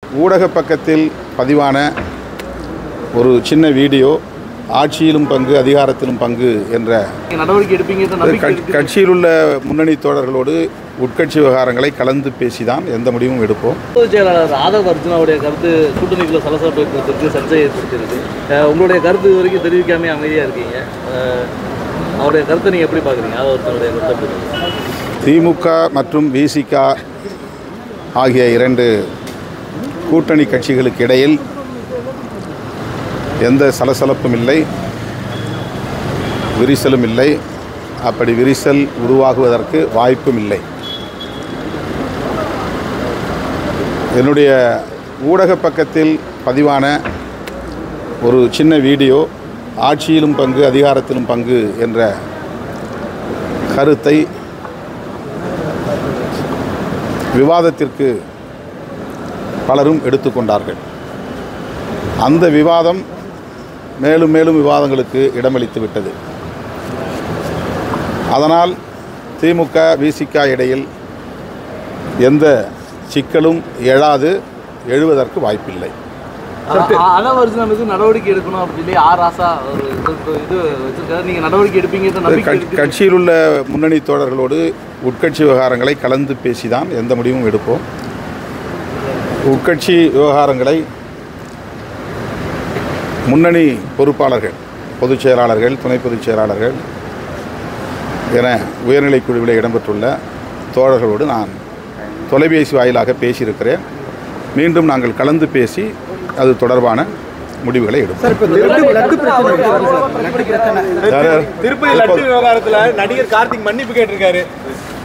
ஊடக பக்கத்தில் பதிவான ஒரு சின்ன வீடியோ ஆட்சியிலும் பங்கு அதிகாரத்திலும் பங்கு என்ற நீங்க நடவடிக்கை எடுப்பீங்க நம்பிக்கை கட்சி- இருக்கு. கட்சியில் உள்ள முன்னணி தோழர்களோடு உட்கட்சி விவகாரங்களை கலந்து பேசிதான் எந்த முடிவும் எடுப்போம் பொதுச் செயலாளர் ஆதவ் அர்ஜுனாவுடைய கருத்து கூட்டணிக்குள்ள சலசலப்பை ஏற்படுத்திருக்கு சர்ச்சையை ஏற்படுத்தியிருக்கு அஹ் உங்களுடைய கருத்து இது வரைக்கும் தெரிவிக்காம அமைதியா இருக்கீங்க அஹ் அவருடைய கருத்தை நீங்க எப்படி பாக்குறீங்க ஆதவ் அர்ஜுனாவுடைய கருத்தை எப்படி பாக்குறீங்க? திமுக மற்றும் விசிக ஆகிய இரண்டு கூட்டணி கட்சிகளுக்கு இடையில் எந்த சலசலப்பும் இல்லை விரிசலும் இல்லை அப்படி விரிசல் உருவாகுவதற்கு வாய்ப்பும் இல்லை என்னுடைய ஊடக பக்கத்தில் பதிவான ஒரு சின்ன வீடியோ ஆட்சியிலும் பங்கு அதிகாரத்திலும் பங்கு என்ற கருத்தை விவாதத்திற்கு பலரும் எடுத்துக்கொண்டார்கள் அந்த விவாதம் மேலும் மேலும் விவாதங்களுக்கு இடமளித்து விட்டது அதனால் திமுக விசிக இடையில் எந்த சிக்கலும் எழாது எழுவதற்கு வாய்ப்பில்லை ஆ- ஆதவ் அர்ஜுனா மீது நடவடிக்கை எடுக்கணும் அப்படின்னு சொல்லி ஆர் ராசா ஒரு இது இது வச்சிருக்காரு நீங்க நடவடிக்கை எடுப்பீங்க நம்பிக்கை கட்சி- இருக்கு. கட்சியில் உள்ள முன்னணி தோழர்களோடு உட்கட்சி விவகாரங்களை கலந்து பேசிதான் எந்த முடிவும் எடுப்போம் உட்கட்சி விவகாரங்களை முன்னணி பொறுப்பாளர்கள் பொதுச் செயலாளர்கள் துணை பொதுச் செயலாளர்கள் என உயர்நிலைக் குழுவில் இடம்பெற்றுள்ள தோழர்களோடு நான் தொலைபேசி வாயிலாக பேசியிருக்கிறேன் மீண்டும் நாங்கள் கலந்து பேசி அது தொடர்பான முடிவுகளை எடுப்போம் சார் இப்போ லட்டு லட்டு பிரச்சனை இருக்கு சார் லட்டு பிரச்சனை யார் யார்? திருப்பதி லட்டு விவகாரத்துல நடிகர் கார்த்திக் மன்னிப்பு கேட்டிருக்காரு